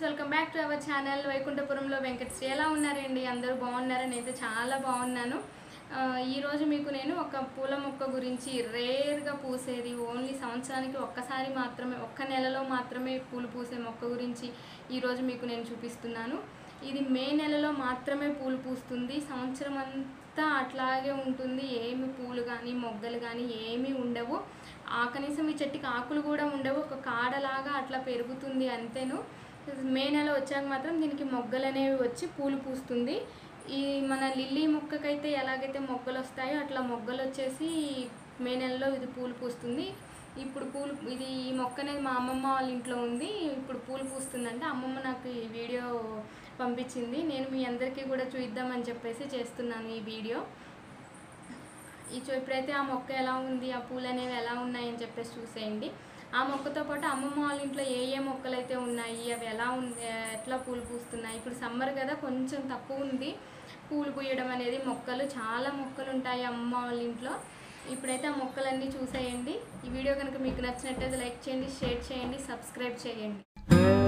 welcome back to our channel వైకుంఠపురంలో వెంకటశ్రీ ఎలా ఉన్నారండి అందరూ బాగున్నారా నేనైతే చాలా బాగున్నాను ఆ, ఈరోజు మీకు నేను ఒక పూల మొక్క గురించి రేర్గా పూసేది ఓన్లీ సంవత్సరానికి ఒక్కసారి మాత్రమే ఒక్క నెలలో మాత్రమే పూలు పూసే మొక్క గురించి ఈరోజు మీకు నేను చూపిస్తున్నాను ఇది మే నెలలో మాత్రమే పూలు పూస్తుంది సంవత్సరం అంతా అట్లాగే ఉంటుంది ఏమి పూలు కానీ మొగ్గలు కానీ ఏమీ ఉండవు ఆ కనీసం ఈ చెట్టుకి ఆకులు కూడా ఉండవు ఒక కాడలాగా అట్లా పెరుగుతుంది అంతేను మే నెల వచ్చాక మాత్రం దీనికి మొగ్గలు అనేవి వచ్చి పూలు పూస్తుంది ఈ మన లిల్లీ మొక్కకైతే ఎలాగైతే మొగ్గలు వస్తాయో అట్లా మొగ్గలు వచ్చేసి మే నెలలో ఇది పూలు పూస్తుంది ఇప్పుడు పూలు ఇది ఈ మొక్క అనేది మా అమ్మమ్మ వాళ్ళ ఇంట్లో ఉంది ఇప్పుడు పూలు పూస్తుందంటే అమ్మమ్మ నాకు ఈ వీడియో పంపించింది నేను మీ అందరికీ కూడా చూద్దామని చెప్పేసి చేస్తున్నాను ఈ వీడియో ఈ చూ ఇప్పుడైతే ఆ మొక్క ఎలా ఉంది ఆ పూలు అనేవి ఎలా ఉన్నాయని చెప్పేసి చూసేయండి ఆ మొక్కతో పాటు అమ్మమ్మ వాళ్ళ ఇంట్లో ఏ ఏ మొక్కలు అయితే ఉన్నాయి అవి ఎలా ఉంది ఎట్లా పూలు పూస్తున్నాయి ఇప్పుడు సమ్మర్ కదా కొంచెం తక్కువ ఉంది పూలు పూయడం అనేది మొక్కలు చాలా మొక్కలు ఉంటాయి అమ్మమ్మ వాళ్ళ ఇంట్లో ఇప్పుడైతే ఆ మొక్కలన్నీ చూసేయండి ఈ వీడియో కనుక మీకు నచ్చినట్టయితే లైక్ చేయండి షేర్ చేయండి సబ్స్క్రైబ్ చేయండి